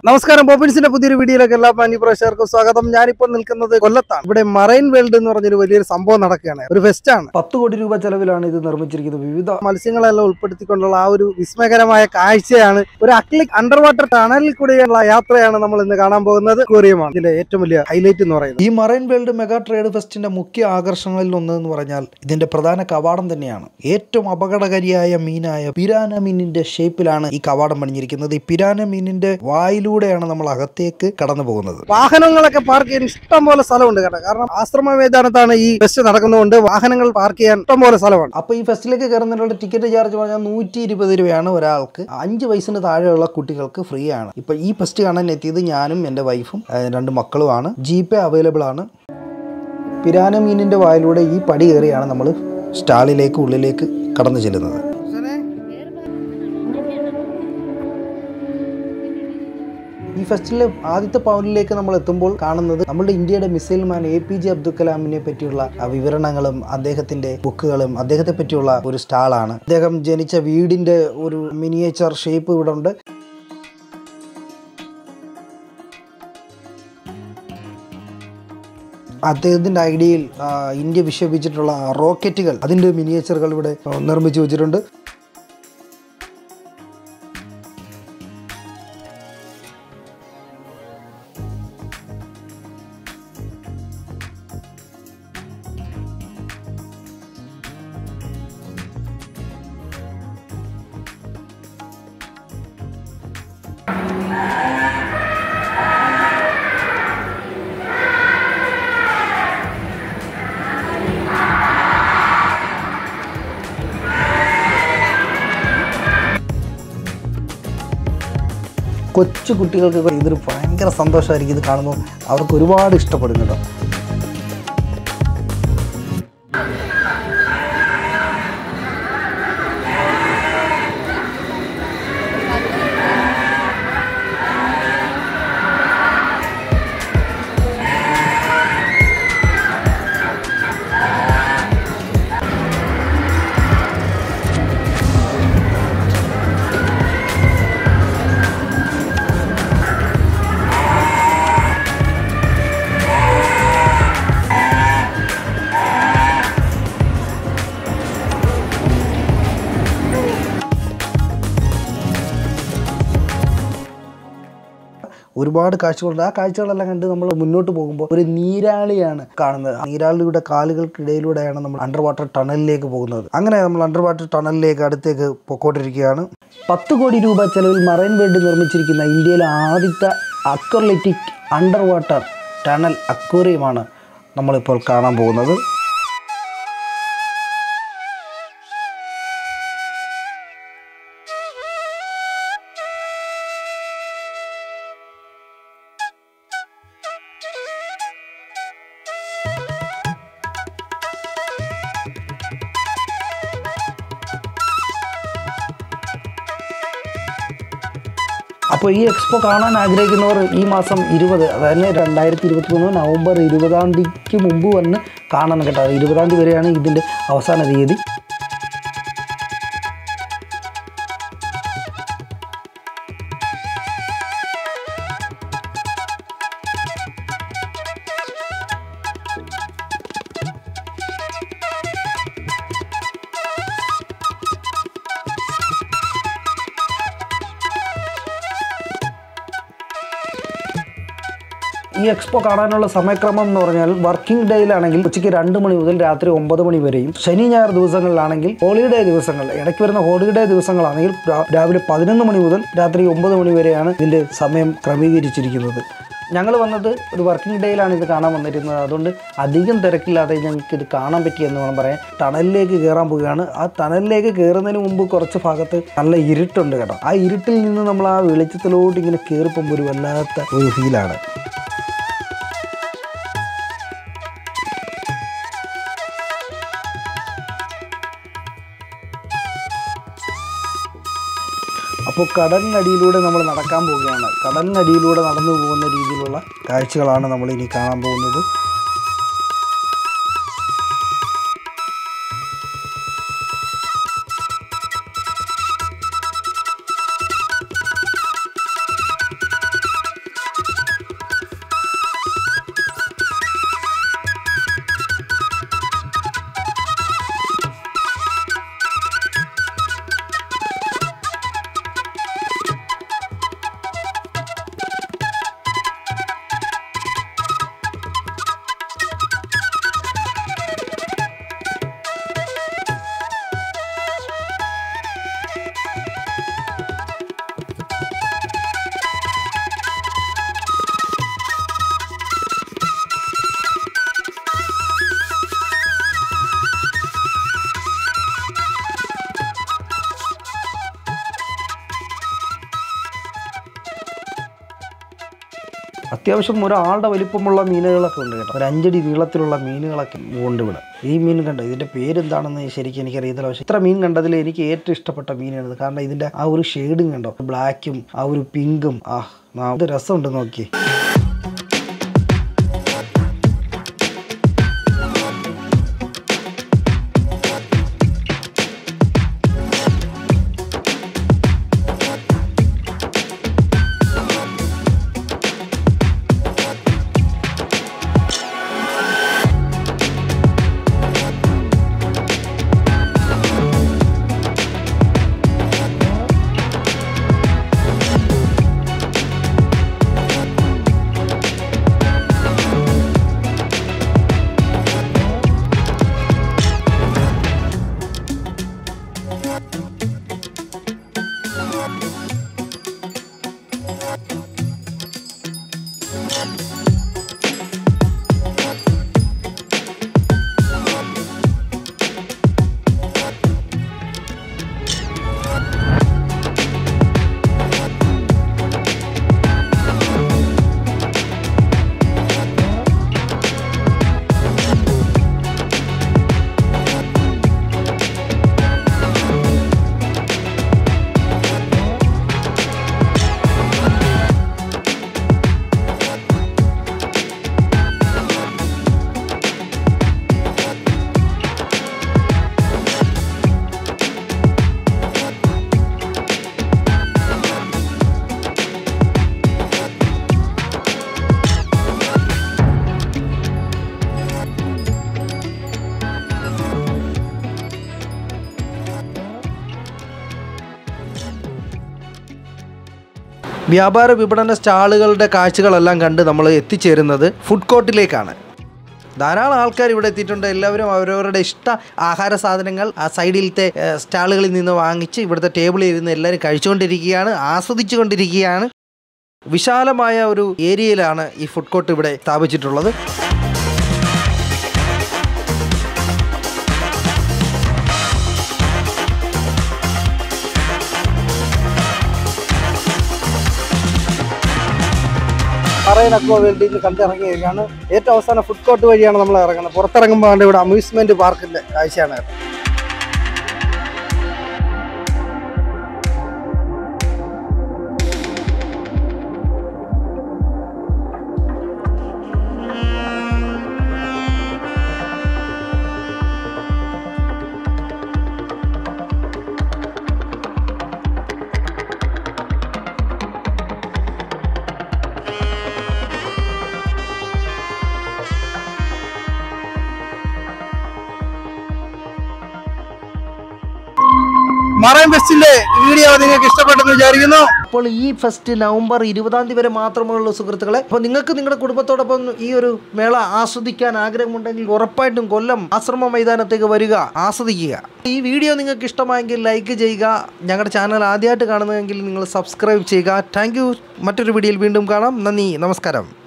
നമസ്കാരം പോപ്പിൻസിന്റെ പുതിയൊരു വീഡിയോയിലേക്ക് എല്ലാ മാന്യ പ്രേക്ഷകർക്കും സ്വാഗതം ഞാനിപ്പോൾ നിൽക്കുന്നത് കൊല്ലത്താണ് ഇവിടെ മറൈൻ വേൾഡ് എന്ന് പറഞ്ഞൊരു വലിയൊരു സംഭവം നടക്കുകയാണ് ഒരു ഫെസ്റ്റ് ആണ് പത്ത് കോടി രൂപ ചെലവിലാണ് ഇത് നിർമ്മിച്ചിരിക്കുന്നത് വിവിധ മത്സ്യങ്ങളെല്ലാം ഉൾപ്പെടുത്തിക്കൊണ്ടുള്ള ആ ഒരു വിസ്മയകരമായ കാഴ്ചയാണ് ഒരു അക്ലിക് അണ്ടർ വാട്ടർ ടണലിൽ കൂടിയുള്ള യാത്രയാണ് നമ്മൾ ഇന്ന് കാണാൻ പോകുന്നത് കോറിയമാണ് ഇതിന്റെ ഏറ്റവും വലിയ ഹൈലൈറ്റ് എന്ന് പറയുന്നത് ഈ മറൈൻ വേൾഡ് മെഗാ ട്രേഡ് ഫെസ്റ്റിന്റെ മുഖ്യ ആകർഷണങ്ങളിൽ ഒന്ന് എന്ന് പറഞ്ഞാൽ ഇതിന്റെ പ്രധാന കവാടം തന്നെയാണ് ഏറ്റവും അപകടകാരിയായ മീനായ പിരാന മീനിന്റെ ഷേപ്പിലാണ് ഈ കവാടം പണിഞ്ഞിരിക്കുന്നത് ഈ പിരാന മീനിന്റെ വായിലൂടെയാണ് നമ്മൾ അകത്തേക്ക് കടന്നു പോകുന്നത് വാഹനങ്ങളൊക്കെ പാർക്ക് ചെയ്യാൻ ഇഷ്ടം പോലെ സ്ഥലമുണ്ട് കേട്ടോ കാരണം ആശ്രമ മൈതാനത്താണ് ഈ ഫെസ്റ്റ് നടക്കുന്നതുകൊണ്ട് വാഹനങ്ങൾ പാർക്ക് ചെയ്യാൻ ഇഷ്ടം പോലെ സ്ഥലമാണ് അപ്പൊ ഈ ഫെസ്റ്റിലേക്ക് കയറുന്നതിനുള്ള ടിക്കറ്റ് ചാർജ് പറഞ്ഞാൽ നൂറ്റി ഇരുപത് രൂപയാണ് ഒരാൾക്ക് അഞ്ച് വയസ്സിന് താഴെയുള്ള കുട്ടികൾക്ക് ഫ്രീ ആണ് ഇപ്പൊ ഈ ഫെസ്റ്റ് കാണാൻ എത്തിയത് ഞാനും എൻ്റെ വൈഫും ഏഹ്, രണ്ട് മക്കളുമാണ് ജി പേ അവൈലബിൾ ആണ് പിരാന മീനിന്റെ വായിലൂടെ ഈ പടി കയറിയാണ് നമ്മൾ സ്റ്റാളിലേക്ക് ഉള്ളിലേക്ക് കടന്നു ചെല്ലുന്നത് ഈ ഫെസ്റ്റിലെ ആദ്യത്തെ പൗലിലേക്ക് നമ്മൾ എത്തുമ്പോൾ കാണുന്നത് നമ്മുടെ ഇന്ത്യയുടെ missile man A P J Abdul കലാമിനെ പറ്റിയുള്ള ആ വിവരണങ്ങളും അദ്ദേഹത്തിന്റെ ബുക്കുകളും അദ്ദേഹത്തെ പറ്റിയുള്ള ഒരു സ്റ്റാളാണ് അദ്ദേഹം ജനിച്ച വീടിന്റെ ഒരു മിനിയേച്ചർ ഷേപ്പ് ഇവിടെ ഉണ്ട് അദ്ദേഹത്തിന്റെ ഐഡിയയിൽ ആ, ഇന്ത്യ വിക്ഷേപിച്ചിട്ടുള്ള റോക്കറ്റുകൾ അതിന്റെ മിനിയേച്ചറുകൾ ഇവിടെ ആ, നിർമ്മിച്ചു വെച്ചിട്ടുണ്ട് കൊച്ചു കുട്ടികൾക്ക് ഇതൊരു ഭയങ്കര സന്തോഷമായിരിക്കും ഇത് കാണുമ്പോൾ അവർക്ക് ഒരുപാട് ഇഷ്ടപ്പെടും കേട്ടോ ഒരുപാട് കാഴ്ചകളുണ്ട് ആ കാഴ്ചകളെല്ലാം കണ്ട് നമ്മൾ മുന്നോട്ട് പോകുമ്പോൾ ഒരു നീരാളിയാണ് കാണുന്നത് ആ നീരാളിയുടെ കാലുകൾക്കിടയിലൂടെയാണ് നമ്മൾ അണ്ടർ വാട്ടർ ടണലിലേക്ക് പോകുന്നത് അങ്ങനെ നമ്മൾ അണ്ടർ വാട്ടർ ടണലിലേക്ക് അടുത്തേക്ക് പൊക്കോണ്ടിരിക്കുകയാണ് പത്ത് കോടി രൂപ ചെലവിൽ മറൈൻ വേൾഡ് നിർമ്മിച്ചിരിക്കുന്ന ഇന്ത്യയിലെ ആദ്യത്തെ അക്വലറ്റിക് അണ്ടർ വാട്ടർ ടണൽ അക്വേറിയമാണ് നമ്മളിപ്പോൾ കാണാൻ പോകുന്നത് അപ്പോൾ ഈ എക്സ്പോ കാണാൻ ആഗ്രഹിക്കുന്നവർ ഈ മാസം ഇരുപത് അതായത് രണ്ടായിരത്തി ഇരുപത്തി മൂന്ന് നവംബർ ഇരുപതാം തീയതിക്ക് മുമ്പ് വന്ന് കാണണം കേട്ടോ ഇരുപതാം തീയതി വരെയാണ് ഇതിൻ്റെ അവസാന തീയതി ഈ എക്സ്പോ കാണാനുള്ള സമയക്രമം എന്ന് പറഞ്ഞാൽ വർക്കിംഗ് ഡേയിലാണെങ്കിൽ ഉച്ചയ്ക്ക് രണ്ട് മണി മുതൽ രാത്രി ഒമ്പത് മണി വരെയും ശനി ഞായർ ദിവസങ്ങളിലാണെങ്കിൽ ഹോളിഡേ ദിവസങ്ങൾ ഇടയ്ക്ക് വരുന്ന ഹോളിഡേ ദിവസങ്ങളാണെങ്കിൽ രാ- രാവിലെ പതിനൊന്ന് മണി മുതൽ രാത്രി ഒമ്പത് മണി വരെയാണ് ഇതിൻ്റെ സമയം ക്രമീകരിച്ചിരിക്കുന്നത് ഞങ്ങൾ വന്നത് ഒരു വർക്കിംഗ് ഡേയിലാണ് ഇത് കാണാൻ വന്നിരുന്നത് അതുകൊണ്ട് അധികം തിരക്കില്ലാതെ ഞങ്ങൾക്ക് ഇത് കാണാൻ പറ്റിയെന്ന് വേണം പറയാൻ ടണലിലേക്ക് കയറാൻ പോവുകയാണ് ആ ടണലിലേക്ക് കയറുന്നതിന് മുമ്പ് കുറച്ച് ഭാഗത്ത് നല്ല ഇരുട്ടുണ്ട് കേട്ടോ ആ ഇരുട്ടിൽ നിന്ന് നമ്മൾ ആ വെളിച്ചത്തിലോട്ട് ഇങ്ങനെ കയറിപ്പോകുമ്പോൾ ഒരു വല്ലാത്ത ഒരു ഫീലാണ് അപ്പോൾ കടലിനടിയിലൂടെ നമ്മൾ നടക്കാൻ പോവുകയാണ് കടലിനടിയിലൂടെ നടന്നു പോകുന്ന രീതിയിലുള്ള കാഴ്ചകളാണ് നമ്മൾ ഇനി കാണാൻ പോകുന്നത് അത്യാവശ്യം ഒരാളുടെ വലിപ്പമുള്ള മീനുകളൊക്കെ ഉണ്ട് കേട്ടോ ഒരു അഞ്ചടി നീളത്തിലുള്ള മീനുകളൊക്കെ ഉണ്ട് ഇവിടെ ഈ മീൻ കണ്ടോ ഇതിൻ്റെ പേരെന്താണെന്ന് ശരിക്കും എനിക്കറിയത്തില്ല പക്ഷേ ഇത്ര മീൻ കണ്ടതിൽ എനിക്ക് ഏറ്റവും ഇഷ്ടപ്പെട്ട മീനാണിത് കാരണം ഇതിൻ്റെ ആ ഒരു ഷെയ്ഡും കണ്ടോ ബ്ലാക്കും ആ ഒരു പിങ്കും ആ ആ, ഇത് രസമുണ്ട് നോക്കി വ്യാപാര വിപണന സ്റ്റാളുകളുടെ കാഴ്ചകളെല്ലാം കണ്ട് നമ്മൾ എത്തിച്ചേരുന്നത് ഫുഡ് കോർട്ടിലേക്കാണ് ധാരാളം ആൾക്കാർ ഇവിടെ എത്തിയിട്ടുണ്ട് എല്ലാവരും അവരവരുടെ ഇഷ്ട ആഹാര സാധനങ്ങൾ ആ സൈഡിലത്തെ ഏഹ്, സ്റ്റാളുകളിൽ നിന്ന് വാങ്ങിച്ച് ഇവിടുത്തെ ടേബിളിൽ ഇരുന്ന് എല്ലാവരും കഴിച്ചുകൊണ്ടിരിക്കുകയാണ് ആസ്വദിച്ചുകൊണ്ടിരിക്കുകയാണ് വിശാലമായ ഒരു ഏരിയയിലാണ് ഈ ഫുഡ് കോർട്ട് ഇവിടെ സ്ഥാപിച്ചിട്ടുള്ളത് പറയൻ അക്വ വേൾഡിൽ നിന്ന് കണ്ടിറങ്ങിയിരിക്കുകയാണ് ഏറ്റവും അവസാനം ഫുഡ് കോർട്ട് വഴിയാണ് നമ്മൾ ഇറങ്ങുന്നത് പുറത്തിറങ്ങുമ്പോൾ കണ്ട് ഇവിടെ അമ്യൂസ്മെന്റ് പാർക്കിന്റെ കാഴ്ചയാണ് മറൈൻ ഫെസ്റ്റിന്റെ വീഡിയോ നിങ്ങൾക്ക് ഇഷ്ടപ്പെട്ടെന്ന് വിചാരിക്കുന്നു അപ്പോൾ ഈ ഫെസ്റ്റ് നവംബർ ഇരുപതാം തീയതി വരെ മാത്രമേ ഉള്ളൂ സുഹൃത്തുക്കളെ അപ്പോൾ നിങ്ങൾക്ക് നിങ്ങളുടെ കുടുംബത്തോടൊപ്പം ഈ ഒരു മേള ആസ്വദിക്കാൻ ആഗ്രഹമുണ്ടെങ്കിൽ ഉറപ്പായിട്ടും കൊല്ലം ആശ്രമ മൈതാനത്തേക്ക് വരിക ആസ്വദിക്കുക ഈ വീഡിയോ നിങ്ങൾക്ക് ഇഷ്ടമായെങ്കിൽ ലൈക്ക് ചെയ്യുക ഞങ്ങളുടെ ചാനൽ ആദ്യമായിട്ട് കാണുന്നതെങ്കിൽ നിങ്ങൾ സബ്സ്ക്രൈബ് ചെയ്യുക താങ്ക് മറ്റൊരു വീഡിയോയിൽ വീണ്ടും കാണാം നന്ദി നമസ്കാരം